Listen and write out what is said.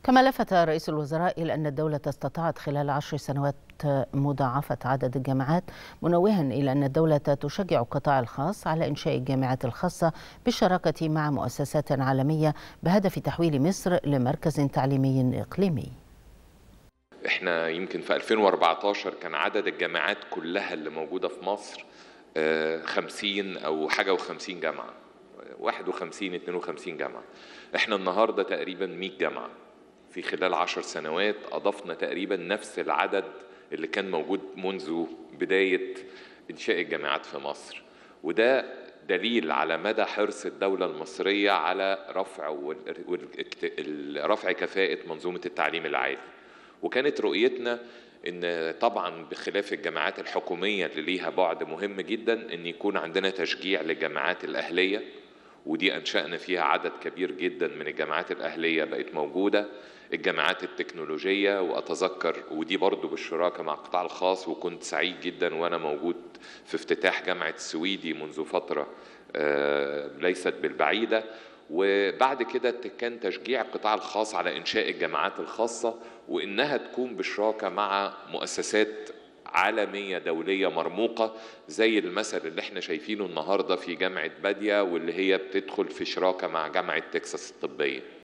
كما لفت رئيس الوزراء إلى أن الدولة استطاعت خلال عشر سنوات مضاعفة عدد الجامعات منوها إلى أن الدولة تشجع القطاع الخاص على إنشاء الجامعات الخاصة بالشراكة مع مؤسسات عالمية بهدف تحويل مصر لمركز تعليمي إقليمي احنا يمكن في 2014 كان عدد الجامعات كلها اللي موجودة في مصر 50 أو حاجة و50 جامعة 51 52 جامعة احنا النهاردة تقريبا 100 جامعة في خلال عشر سنوات أضفنا تقريبا نفس العدد اللي كان موجود منذ بداية إنشاء الجامعات في مصر وده دليل على مدى حرص الدولة المصرية على رفع رفع كفاءة منظومة التعليم العالي وكانت رؤيتنا ان طبعا بخلاف الجامعات الحكوميه اللي ليها بعد مهم جدا ان يكون عندنا تشجيع للجامعات الاهليه ودي انشانا فيها عدد كبير جدا من الجامعات الاهليه بقت موجوده الجامعات التكنولوجيه واتذكر ودي برضو بالشراكه مع القطاع الخاص وكنت سعيد جدا وانا موجود في افتتاح جامعه السويدي منذ فتره ليست بالبعيده وبعد كده كان تشجيع القطاع الخاص على انشاء الجامعات الخاصه وانها تكون بشراكه مع مؤسسات عالمية دولية مرموقة زي المثل اللي احنا شايفينه النهاردة في جامعة بادية واللي هي بتدخل في شراكة مع جامعة تكساس الطبية